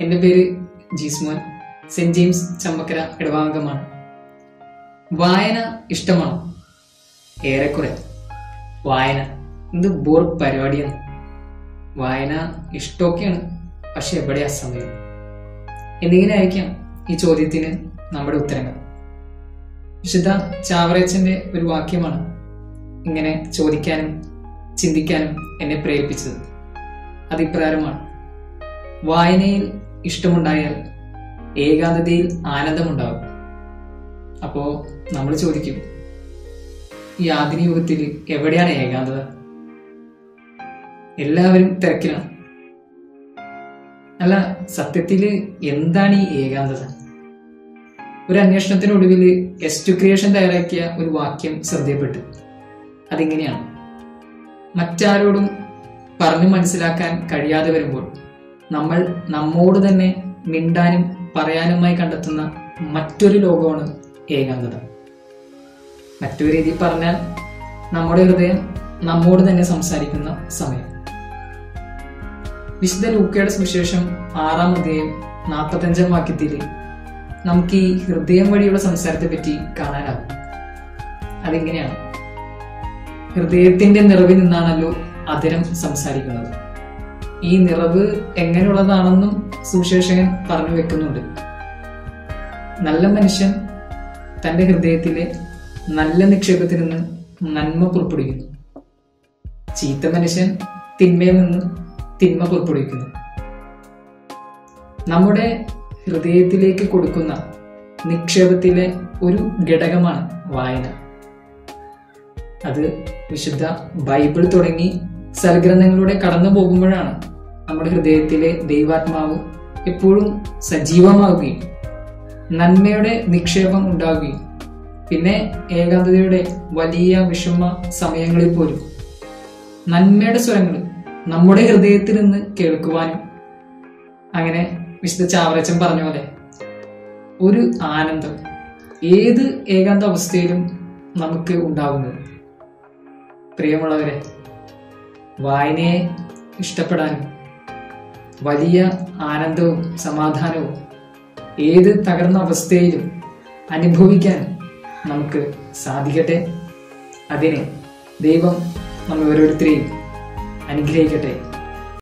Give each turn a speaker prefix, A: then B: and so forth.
A: എൻ്റെ പേര് ജീസ്മോൻ saint James ചമ്മക്കര ഇടവാംഗമാണ് വായന ഇഷ്ടമാണോ ഏറെക്കുറെ വായന എന്ത് ബോർ പരിപാടിയാണ് വായന ഇഷ്ടമൊക്കെയാണ് പക്ഷെ എവിടെയാ സമയം എന്നിങ്ങനെ ആയിരിക്കാം ഈ ചോദ്യത്തിന് നമ്മുടെ ഉത്തരങ്ങൾ വിശുദ്ധ ചാവറേച്ചന്റെ ഒരു വാക്യമാണ് ഇങ്ങനെ ചോദിക്കാനും ചിന്തിക്കാനും എന്നെ പ്രേരിപ്പിച്ചത് അതിപ്രകാരമാണ് വായനയിൽ ഇഷ്ടമുണ്ടായാൽ ഏകാന്തതയിൽ ആനന്ദമുണ്ടാകും അപ്പോ നമ്മൾ ചോദിക്കും ഈ ആധുനിക യുഗത്തിൽ എവിടെയാണ് ഏകാന്തത എല്ലാവരും തിരക്കിലാണ് അല്ല സത്യത്തില് എന്താണ് ഈ ഏകാന്തത ഒരു അന്വേഷണത്തിനൊടുവിൽ എസ് ക്രിയേഷൻ തയ്യാറാക്കിയ ഒരു വാക്യം ശ്രദ്ധയപ്പെട്ടു അതിങ്ങനെയാണ് മറ്റാരോടും പറഞ്ഞു മനസ്സിലാക്കാൻ കഴിയാതെ വരുമ്പോൾ നമ്മൾ നമ്മോട് തന്നെ മിണ്ടാനും പറയാനുമായി കണ്ടെത്തുന്ന മറ്റൊരു ലോകമാണ് ഏകാന്തത മറ്റൊരു രീതിയിൽ പറഞ്ഞാൽ നമ്മുടെ ഹൃദയം നമ്മോട് തന്നെ സംസാരിക്കുന്ന സമയം വിശുദ്ധ ലൂക്കയുടെ സുവിശേഷം ആറാം അധ്യായം നാൽപ്പത്തഞ്ചാം വാക്യത്തിൽ നമുക്ക് ഈ ഹൃദയം വഴിയുള്ള സംസാരത്തെ പറ്റി കാണാനാകും അതിങ്ങനെയാണ് ഹൃദയത്തിന്റെ നിറവിൽ നിന്നാണല്ലോ അതിരം സംസാരിക്കുന്നത് ഈ നിറവ് എങ്ങനെയുള്ളതാണെന്നും സുവിശേഷകൻ പറഞ്ഞു വെക്കുന്നുണ്ട് നല്ല മനുഷ്യൻ തന്റെ ഹൃദയത്തിലെ നല്ല നിക്ഷേപത്തിൽ നിന്ന് നന്മ പുറപ്പെടുവിക്കുന്നു ചീത്ത മനുഷ്യൻ തിന്മയിൽ നിന്ന് തിന്മ പുറപ്പെടുവിക്കുന്നു നമ്മുടെ ഹൃദയത്തിലേക്ക് കൊടുക്കുന്ന നിക്ഷേപത്തിലെ ഒരു ഘടകമാണ് വായന അത് വിശുദ്ധ ബൈബിൾ തുടങ്ങി സൽഗ്രന്ഥങ്ങളിലൂടെ കടന്നു പോകുമ്പോഴാണ് നമ്മുടെ ഹൃദയത്തിലെ ദൈവാത്മാവ് എപ്പോഴും സജീവമാവുകയും നന്മയുടെ നിക്ഷേപം ഉണ്ടാവുകയും പിന്നെ ഏകാന്തതയുടെ വലിയ വിഷമ സമയങ്ങളിൽ പോലും നന്മയുടെ സ്വരങ്ങൾ നമ്മുടെ ഹൃദയത്തിൽ നിന്ന് കേൾക്കുവാനും അങ്ങനെ വിശുദ്ധ ചാവറച്ചൻ പറഞ്ഞ പോലെ ഒരു ആനന്ദം ഏത് ഏകാന്ത അവസ്ഥയിലും നമുക്ക് ഉണ്ടാകുന്നത് പ്രിയമുള്ളവരെ വായനയെ ഇഷ്ടപ്പെടാനും വലിയ ആനന്ദവും സമാധാനവും ഏത് തകർന്ന അവസ്ഥയിലും അനുഭവിക്കാനും നമുക്ക് സാധിക്കട്ടെ അതിന് ദൈവം നമ്മെ ഓരോരുത്തരെയും അനുഗ്രഹിക്കട്ടെ